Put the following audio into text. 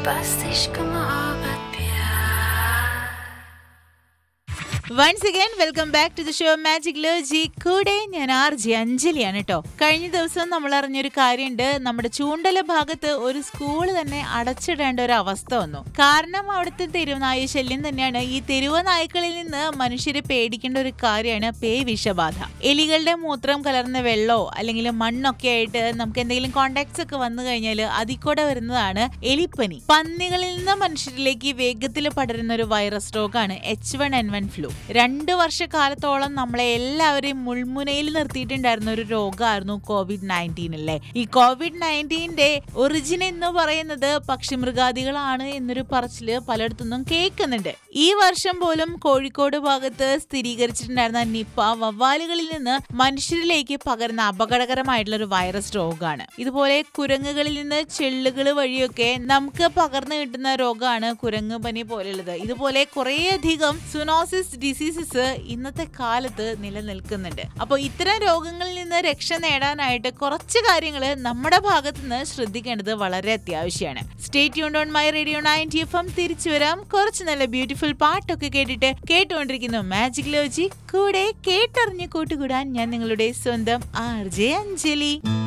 बस इश्क मोहब्बत प्यार once again welcome back to the show magic ലോജി കൂടെ ഞാൻ ആർ ജി അഞ്ജലിയാണ് കേട്ടോ കഴിഞ്ഞ ദിവസം നമ്മൾ അറിഞ്ഞൊരു കാര്യമുണ്ട് നമ്മുടെ ചൂണ്ടല ഭാഗത്ത് ഒരു സ്കൂൾ തന്നെ അടച്ചിടേണ്ട ഒരു അവസ്ഥ വന്നു കാരണം അവിടുത്തെ തെരുവുനായ ശല്യം തന്നെയാണ് ഈ തെരുവ് നായ്ക്കളിൽ നിന്ന് മനുഷ്യരെ പേടിക്കേണ്ട ഒരു കാര്യമാണ് പേ വിഷബാധ എലികളുടെ മൂത്രം കലർന്ന വെള്ളമോ അല്ലെങ്കിൽ മണ്ണൊക്കെ ആയിട്ട് നമുക്ക് എന്തെങ്കിലും കോണ്ടാക്ട്സ് ഒക്കെ വന്നു കഴിഞ്ഞാൽ അതിൽ കൂടെ വരുന്നതാണ് എലിപ്പനി പന്നികളിൽ നിന്ന് മനുഷ്യരിലേക്ക് വേഗത്തിൽ പടരുന്ന ഒരു വൈറസ് രോഗമാണ് H one N one flu രണ്ട് വർഷക്കാലത്തോളം നമ്മളെ എല്ലാവരെയും മുൾമുനയിൽ നിർത്തിയിട്ടുണ്ടായിരുന്ന ഒരു രോഗമായിരുന്നു കോവിഡ് നയൻറ്റീൻ അല്ലേ ഈ കോവിഡ് നയൻറ്റീന്റെ ഒറിജിൻ എന്ന് പറയുന്നത് പക്ഷിമൃഗാദികളാണ് എന്നൊരു പറച്ചില് പലയിടത്തുനിന്നും കേൾക്കുന്നുണ്ട് ഈ വർഷം പോലും കോഴിക്കോട് ഭാഗത്ത് സ്ഥിരീകരിച്ചിട്ടുണ്ടായിരുന്ന നിപ്പ വവ്വാലുകളിൽ നിന്ന് മനുഷ്യരിലേക്ക് പകരുന്ന അപകടകരമായിട്ടുള്ള ഒരു വൈറസ് രോഗമാണ് ഇതുപോലെ കുരങ്ങുകളിൽ നിന്ന് ചെള്ളുകൾ വഴിയൊക്കെ നമുക്ക് പകർന്നു കിട്ടുന്ന രോഗമാണ് കുരങ്ങ് പനി പോലുള്ളത് ഇതുപോലെ കുറേയധികം സുനോസിസ് ഡിസീസസ് ഇന്നത്തെ കാലത്ത് നിലനിൽക്കുന്നുണ്ട് അപ്പോൾ ഇത്തരം രോഗങ്ങളിൽ നിന്ന് രക്ഷ നേടാനായിട്ട് കുറച്ച് കാര്യങ്ങൾ നമ്മുടെ ഭാഗത്ത് നിന്ന് ശ്രദ്ധിക്കേണ്ടത് വളരെ അത്യാവശ്യമാണ് സ്റ്റേറ്റ് യൂൺ on my radio ninety F M തിരിച്ചു വരാം കുറച്ച് നല്ല ബ്യൂട്ടിഫുൾ പാട്ടൊക്കെ കേട്ടിട്ട് കേട്ടുകൊണ്ടിരിക്കുന്നു മാജിക് ലോജി കൂടെ കേട്ടറിഞ്ഞ് കൂട്ടുകൂടാൻ ഞാൻ നിങ്ങളുടെ സ്വന്തം ആർ ജെ അഞ്ജലി